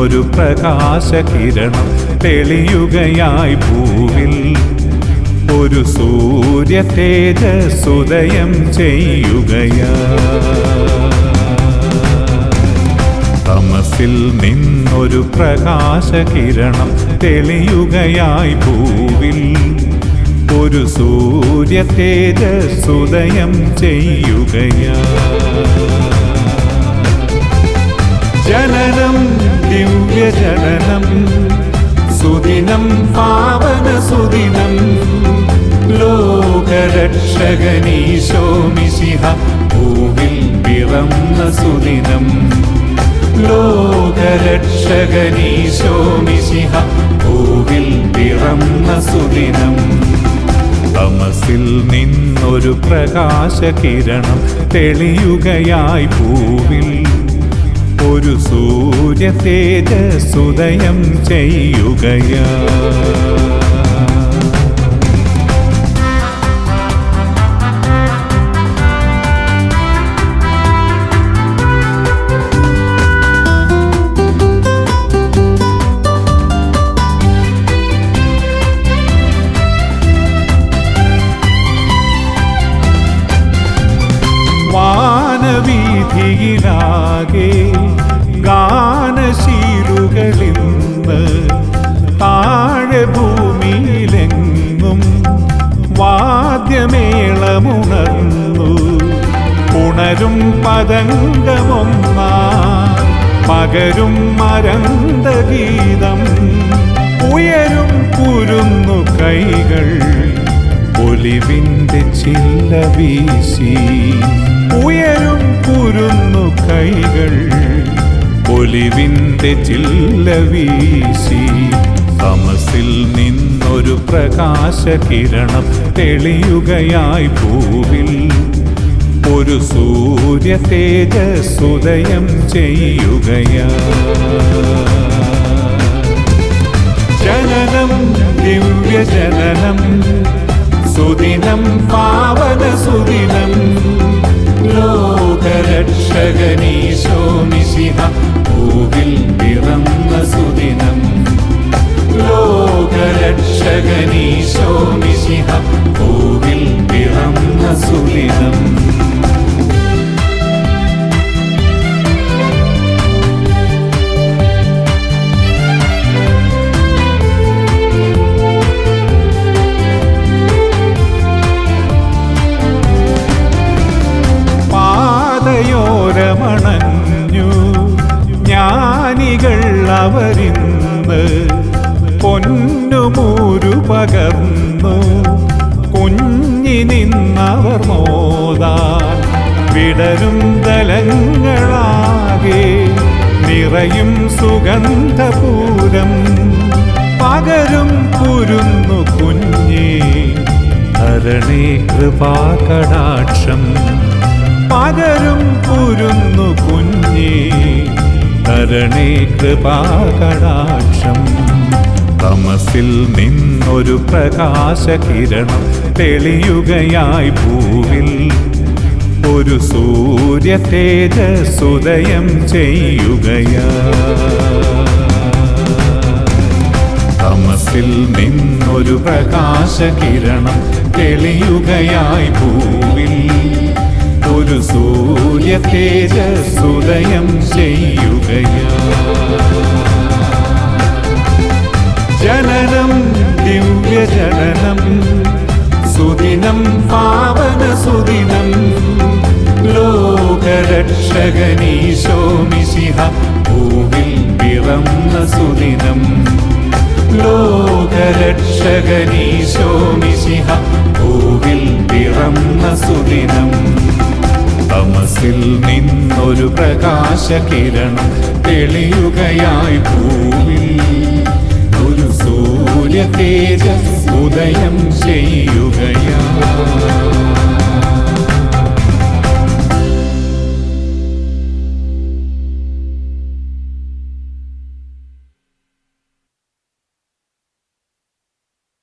നിന്നൊരു പ്രകാശകിരണം തെളിയുകയായി ഭൂവിൽ ഒരു സൂര്യ തേജസ്സുദയം ചെയ്യുകയാ തമസിൽ നിന്നൊരു പ്രകാശകിരണം തെളിയുകയായി ഭൂവിൽ ഒരു സൂര്യ തേജസ്സുദയം ചെയ്യുകയാ ജനനം ദിവ്യജനനം സുദിനം പാവന സുദിനം ലോകരക്ഷകനീശോമിശിഹ ഭൂവിൽ പിറന്ന സുദിനം ലോകരക്ഷകനീശോമിശിഹ ഭൂവിൽ പിറന്ന സുദിനം തമസിൽ നിന്നൊരു പ്രകാശകിരണം തെളിയുകയായി ഭൂവിൽ ഒരു സൂര്യ തേജസ്സുദയം ചെയ്യുകയാ വാനവീഥിയിലാകെ ഗാനശീലുകളിന്ന് താഴെ ഭൂമിയിലെങ്ങും വാദ്യമേളമുണർന്നു ഉണരും പതംഗമൊന്നാ പകരും മരന്തഗീതം ഉയരും കുരുന്നു കൈകൾ ഒലിവിൻ്റെ ചില്ല വീശി ഉയരും കുരുന്നു കൈകൾ ഒലിവിൻ്റെ ചില്ല വീശി തമസിൽ നിന്നൊരു പ്രകാശകിരണം തെളിയുകയായി ഭൂവിൽ ഒരു സൂര്യ തേജസ്സുദയം ചെയ്യുകയാ ജനനം ദിവ്യജനനം സുദിനം പാവന സുദിനം ലോകരക്ഷകനീശോമിശിഹ ഭൂവിൽ പിറന്ന സുദിനം ലോകരക്ഷകനീശോമിശിഹ ഭൂവിൽ പിറന്ന സുദിനം പാതയോരമണഞ്ഞു ജ്ഞാനികൾ അവരിന്ന് പൊന്നുമൂരു പകർന്നു കുഞ്ഞി നിന്നവർ മോതാൻ വിടരും ദലങ്ങളാകെ നിറയും സുഗന്ധപൂരം പകരും കുരുന്നു കുഞ്ഞേ ധരണേ കൃപാകടാക്ഷം പകരും കുരുന്നു കുഞ്ഞേ ധരണേ കൃപാകടാക്ഷം തമസിൽ നിന്നൊരു പ്രകാശകിരണം തെളിയുകയായി ഭൂവിൽ ഒരു സൂര്യ തേജസ്സുദയം ചെയ്യുകയാ തമസിൽ നിന്നൊരു പ്രകാശകിരണം തെളിയുകയായി ഭൂവിൽ ഒരു സൂര്യ തേജസ്സുദയം ചെയ്യുകയാ ജനനം ദിവ്യജനനം സുദിനം പാവന സുദിനം ലോകരക്ഷകനീശോമിശിഹ ഭൂവിൽ പിറന്ന സുദിനം ലോകരക്ഷകനീശോമിശിഹ ഭൂവിൽ പിറന്ന സുദിനം തമസിൽ നിന്നൊരു പ്രകാശകിരണം തെളിയുകയായി ഭൂവിൽ ഒരു സൂര്യ തേജസ് ഉദയം ചെയ്യുകയാ